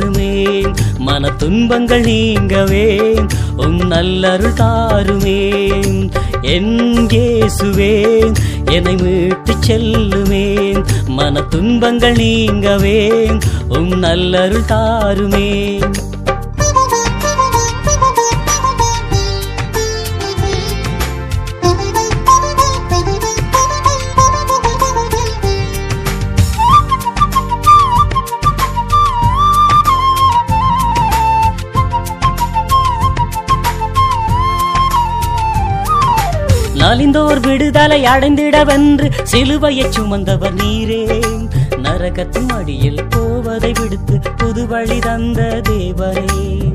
தாருமே மன துன்பங்கள் நீங்கவே உம் நல்லருள் தாருமே என் இயேசுவே என்னை மீட்டு செல்லுமே மன துன்பங்கள் நீங்கவே உம் நல்லருள் தாருமே நலிந்தோர் விடுதலை அடைந்திடவென்று சிலுவையைச் சுமந்தவர் நீரே நரகத்தின் அடியில் போவதை விடுத்து புது வழி தந்த தேவரே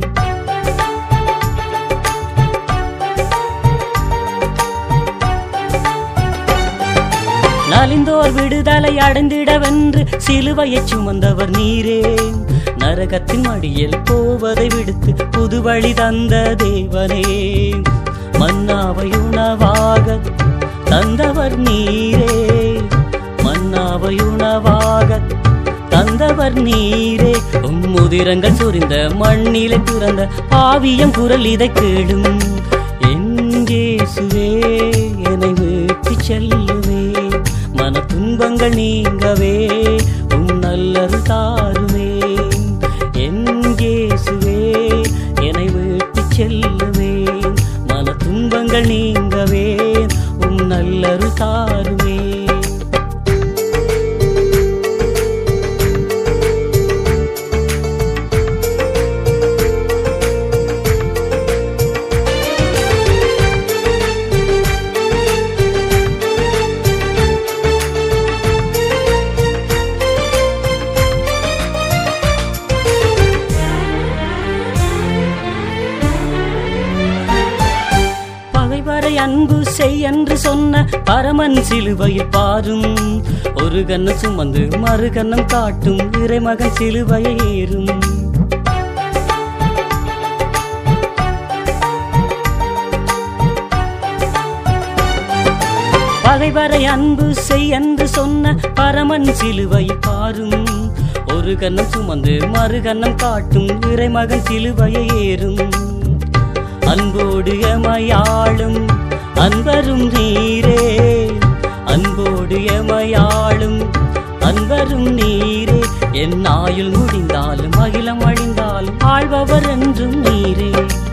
நலிந்தோர் விடுதலை அடைந்திடவென்று சிலுவையைச் சுமந்தவர் நீரே நரகத்தின் அடியில் போவதை விடுத்து புது வழி தந்த தேவனே மன்னாவை உணவாக தந்தவர் நீரே மன்னாவை உணவாக தந்தவர் நீரே உம்முதிரங்கள் சொரிந்த மண்ணிலே பிறந்த ஆவியம் குரல் இதை கேடும் என் இயேசுவே என்னை வீட்டு செல்லுமே மன துன்பங்கள் நீங்கவே உம் நல்லது தாருமே என் இயேசுவே என்னை வீட்டு செல்லுமே மன துன்பங்கள் நீங்கவே உம் நல்லரு தாருமே பகைவரை அன்பு செய் என்று சொன்ன பரமன் சிலுவையில் பாரும் ஒரு கண்ணம் சுமந்து மறு கண்ணம் காட்டும் இறைமகன் சிலுவையை ஏறும் பகைவரை அன்பு செய் என்று சொன்ன பரமன் சிலுவையில் பாரும் ஒரு கண்ணம் சுமந்து மறு கண்ணம் காட்டும் இறைமகன் சிலுவையை ஏறும் அன்போடு எமையாளும் அன்பரும் நீரே அன்போடு எமையாளும் அன்பரும் நீரே என் ஆயுள் முடிந்தாலும் அகிலம் அழிந்தாலும் ஆழ்பவர் என்றும் நீரே